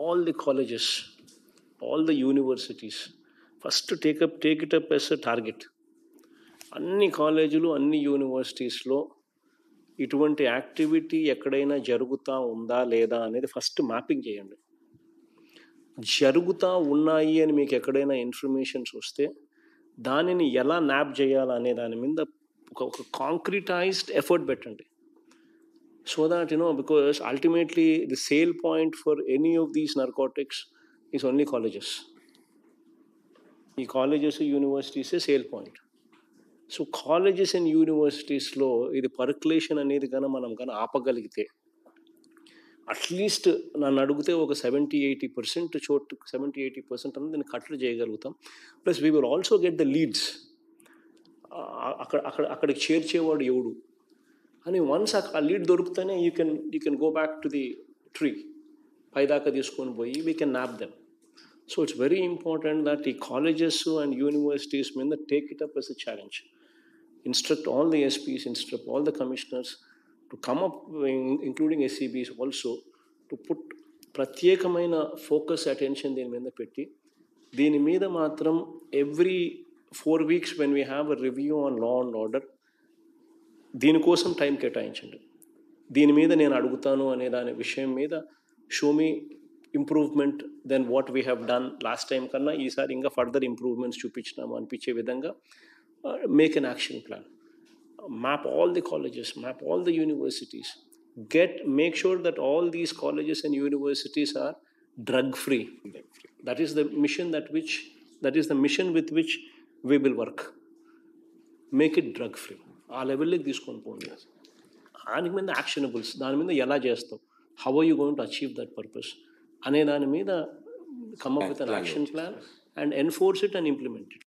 all the colleges, all the universities, first take up take it up as a target. అన్ని కాలేజీలు అన్ని యూనివర్సిటీస్లో ఇటువంటి activity ఎక్కడైనా జరుగుతూ ఉందా లేదా అనేది ఫస్ట్ మ్యాపింగ్ చేయండి జరుగుతూ ఉన్నాయి అని మీకు ఎక్కడైనా ఇన్ఫర్మేషన్స్ వస్తే దానిని ఎలా న్యాప్ చేయాలనే దాని మీద ఒక ఒక కాంక్రిటైజ్డ్ ఎఫర్ట్ పెట్టండి so that you know because ultimately the sale point for any of these narcotics is only colleges ఈ కాలేజెస్ యూనివర్సిటీసే sale point so colleges and యూనివర్సిటీస్లో ఇది పర్కులేషన్ అనేది కనుక మనం కనుక ఆపగలిగితే అట్లీస్ట్ నన్ను అడిగితే ఒక సెవెంటీ ఎయిటీ పర్సెంట్ చోటు సెవెంటీ ఎయిటీ పర్సెంట్ అనేది దీన్ని కట్టడి చేయగలుగుతాం plus we will also get the leads అక్కడ అక్కడ అక్కడికి చేర్చేవాడు ఎవడు అని వన్స్ ఆ లీడ్ దొరికితేనే you can you can go back to the tree పైదాకా తీసుకొని పోయి we can nab them so it's very important that ఈ కాలేజెస్ అండ్ యూనివర్సిటీస్ మీద take it up as a challenge instruct all the SPs, instruct all the commissioners to come up, in- including SCBs also, to put ప్రత్యేకమైన focus attention దీని మీద పెట్టి దీని మీద మాత్రం every four weeks when we have a review on law and order దీనికోసం time కేటాయించండి దీని మీద నేను అడుగుతాను అనే దాని విషయం మీద show me improvement then what we have done last time కన్నా ఈసారి ఇంకా ఫర్దర్ ఇంప్రూవ్మెంట్స్ చూపించినాము అనిపించే విధంగా make an action plan map all the colleges, map all the universities, get make sure that all these colleges and universities are drug free. That is the mission that which that is the mission with which we will work. Make it drug free. ఆ లెవెల్లోకి తీసుకొని పోండి దాని మీద యాక్షనబుల్స్ దాని మీద ఎలా చేస్తావు how are you going to achieve that purpose అనే దాని మీద come up with an action plan and enforce it and implement it